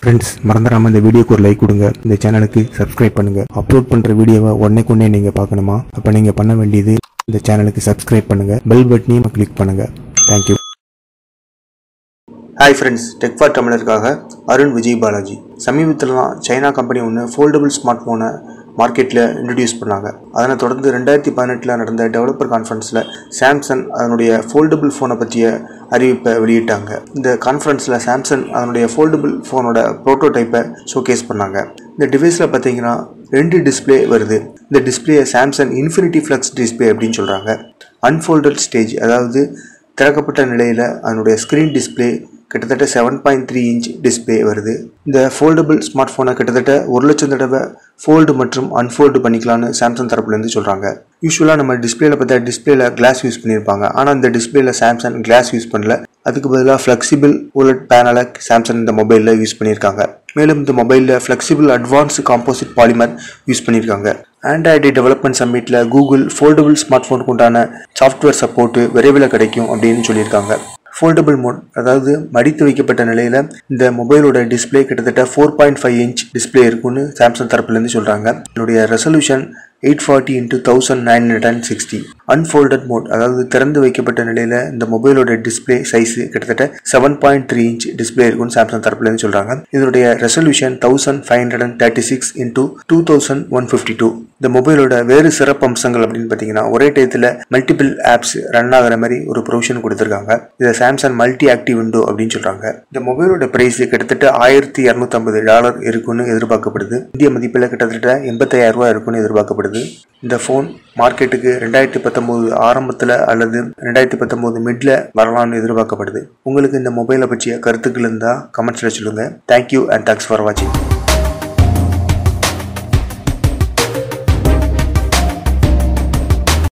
friends மறந்துடாம இந்த வீடியோக்கு ஒரு லைக் கொடுங்க இந்த சேனலுக்கு சப்ஸ்கிரைப் பண்ணுங்க அப்லோட் பண்ற வீடியோவை உடனே நீங்க பார்க்கணுமா அப்ப நீங்க பண்ண வேண்டியது இந்த சேனலுக்கு சப்ஸ்கிரைப் பண்ணுங்க பெல் பட்டனையும் கிளிக் பண்ணுங்க thank you hi friends tech for தமிழருக்காக அருண் விஜய் பாலாஜி சமீபத்தில் தான் சைனா கம்பெனி ஒன்று ஃபோல்டபுள் ஸ்மார்ட் ஃபோனை மார்க்கெட்டில் இன்ட்ரடியூஸ் பண்ணாங்க அதனை தொடர்ந்து ரெண்டாயிரத்தி பதினெட்டில் நடந்த டெவலப்பர் கான்ஃபரன்ஸில் சாம்சங் அதனுடைய ஃபோல்டபுள் ஃபோனை பற்றிய அறிவிப்பை வெளியிட்டாங்க இந்த கான்ஃபரன்ஸில் சாம்சங் அதனுடைய ஃபோல்டபுள் ஃபோனோட ப்ரோட்டோடைப்பை ஷோகேஸ் பண்ணாங்க இந்த டிவைஸில் பார்த்தீங்கன்னா ரெண்டு டிஸ்ப்ளே வருது இந்த டிஸ்பிளேயை சாம்சங் இன்ஃபினிட்டி ஃப்ளக்ஸ் டிஸ்பிளே அப்படின்னு சொல்கிறாங்க அன்ஃபோல்டட் ஸ்டேஜ் அதாவது திறக்கப்பட்ட நிலையில் அதனுடைய ஸ்க்ரீன் டிஸ்பிளே கிட்டத்தட்ட seven point three inch display வருது இந்த ஃபோல்டபுள் ஸ்மார்ட் ஃபோனை கிட்டத்தட்ட ஒரு லட்சம் தடவை ஃபோல்டு மற்றும் அன்ஃபோல்டு பண்ணிக்கலாம்னு சாம்சங் தரப்புலேருந்து சொல்கிறாங்க யூஸ்வலாக நம்ம டிஸ்பிளேல பார்த்தா டிஸ்பிளேல கிளாஸ் யூஸ் பண்ணியிருப்பாங்க ஆனால் இந்த டிஸ்பிளேல சாம்சங் கிளாஸ் யூஸ் பண்ணல அதுக்கு பதிலாக ஃப்ளெக்சிபிள் ஓலட் பேனலை சாம்சங் இந்த மொபைலில் யூஸ் பண்ணியிருக்காங்க மேலும் இந்த மொபைலில் flexible advance composite polymer use பண்ணியிருக்காங்க ஆண்ட்ராய்டு டெவலப்மெண்ட் சம்மிட்டில் கூகுள் ஃபோல்டபுள் ஸ்மார்ட் ஃபோனுக்கு உண்டான சாஃப்ட்வேர் சப்போர்ட்டு விரைவில் கிடைக்கும் அப்படின்னு சொல்லியிருக்காங்க ஃபோல்டபுள் மோட் அதாவது மடித்து வைக்கப்பட்ட நிலையில் இந்த மொபைலோட டிஸ்பிளே கிட்டத்தட்ட four point five inch display இருக்கும்னு சாம்சங் தரப்புலேருந்து சொல்கிறாங்க இதனுடைய resolution eight forty into thousand nine hundred and sixty unfolded mode அதாவது திறந்து வைக்கப்பட்ட நிலையில் இந்த மொபைலோட டிஸ்பிளே சைஸ் கிட்டத்தட்ட seven point three inch display இருக்கும்னு சாம்சங் தரப்புலேருந்து சொல்கிறாங்க இதனுடைய resolution thousand five hundred and thirty six into two thousand one fifty two இந்த மொபைலோட வேறு சிறப்பு அம்சங்கள் அப்படின்னு பார்த்தீங்கன்னா ஒரே டயத்தில் மல்டிபிள் ஆப்ஸ் ரன் ஆகிற மாதிரி ஒரு ப்ரொவிஷன் கொடுத்துருக்காங்க இதை சாம்சங் மல்டி ஆக்டிவ் விண்டோ அப்படின்னு சொல்கிறாங்க இந்த மொபைலோட பிரைஸ் கிட்டத்தட்ட ஆயிரத்தி இரநூத்தம்பது டாலர் இருக்குன்னு எதிர்பார்க்கப்படுது இந்திய மதிப்பில் கிட்டத்தட்ட எண்பத்தாயிரம் ரூபாய் இருக்குன்னு எதிர்பார்க்கப்படுது இந்த ஃபோன் மார்க்கெட்டுக்கு ரெண்டாயிரத்தி பத்தொம்போது ஆரம்பத்தில் அல்லது ரெண்டாயிரத்தி பத்தொம்போது மிட்ல வரலாம்னு எதிர்பார்க்கப்படுது உங்களுக்கு இந்த மொபைலை பற்றிய கருத்துக்கள் இருந்தால் கமெண்ட்ஸில் சொல்லுங்கள் தேங்க்யூ அண்ட் தேங்க்ஸ் ஃபார் வாட்சிங்